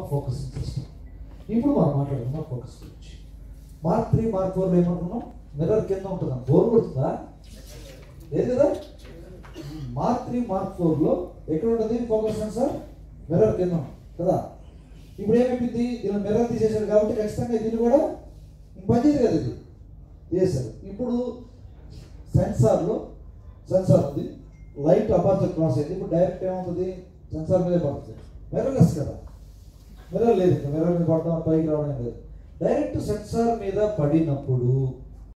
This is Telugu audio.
ఫోకసింగ్ సిస్టమ్ ఇప్పుడు మనం మాట్లాడుకుందాం ఫోకస్ గురించి మార్క్ త్రీ మార్క్ ఫోర్లో ఏమనుకున్నాం మిర్రర్ కింద ఉంటుందా బోర్ కొడుతుందా లేదు కదా మార్క్ త్రీ మార్క్ ఫోర్లో ఎక్కడ ఉంటుంది ఫోకస్ సెన్సార్ మిర్రర్ కింద ఉంటుంది కదా ఇప్పుడు ఏమైపోయింది దీని మిర్రర్ తీసేశారు కాబట్టి ఖచ్చితంగా దీన్ని కూడా ఇంక పనిచేయదు కదా ఇది చేశారు ఇప్పుడు సెన్సార్లో సెన్సార్ ఉంది లైట్ అపార్చర్ క్రాస్ అయింది ఇప్పుడు డైరెక్ట్ ఏమవుతుంది సెన్సార్ మీదే పడుతుంది మిర్రర్లెస్ కదా మిర్రర్ లేదు ఇంకా మిర్రర్ మీద పడడం పైకి రావడం లేదు డైరెక్ట్ సెన్సార్ మీద పడినప్పుడు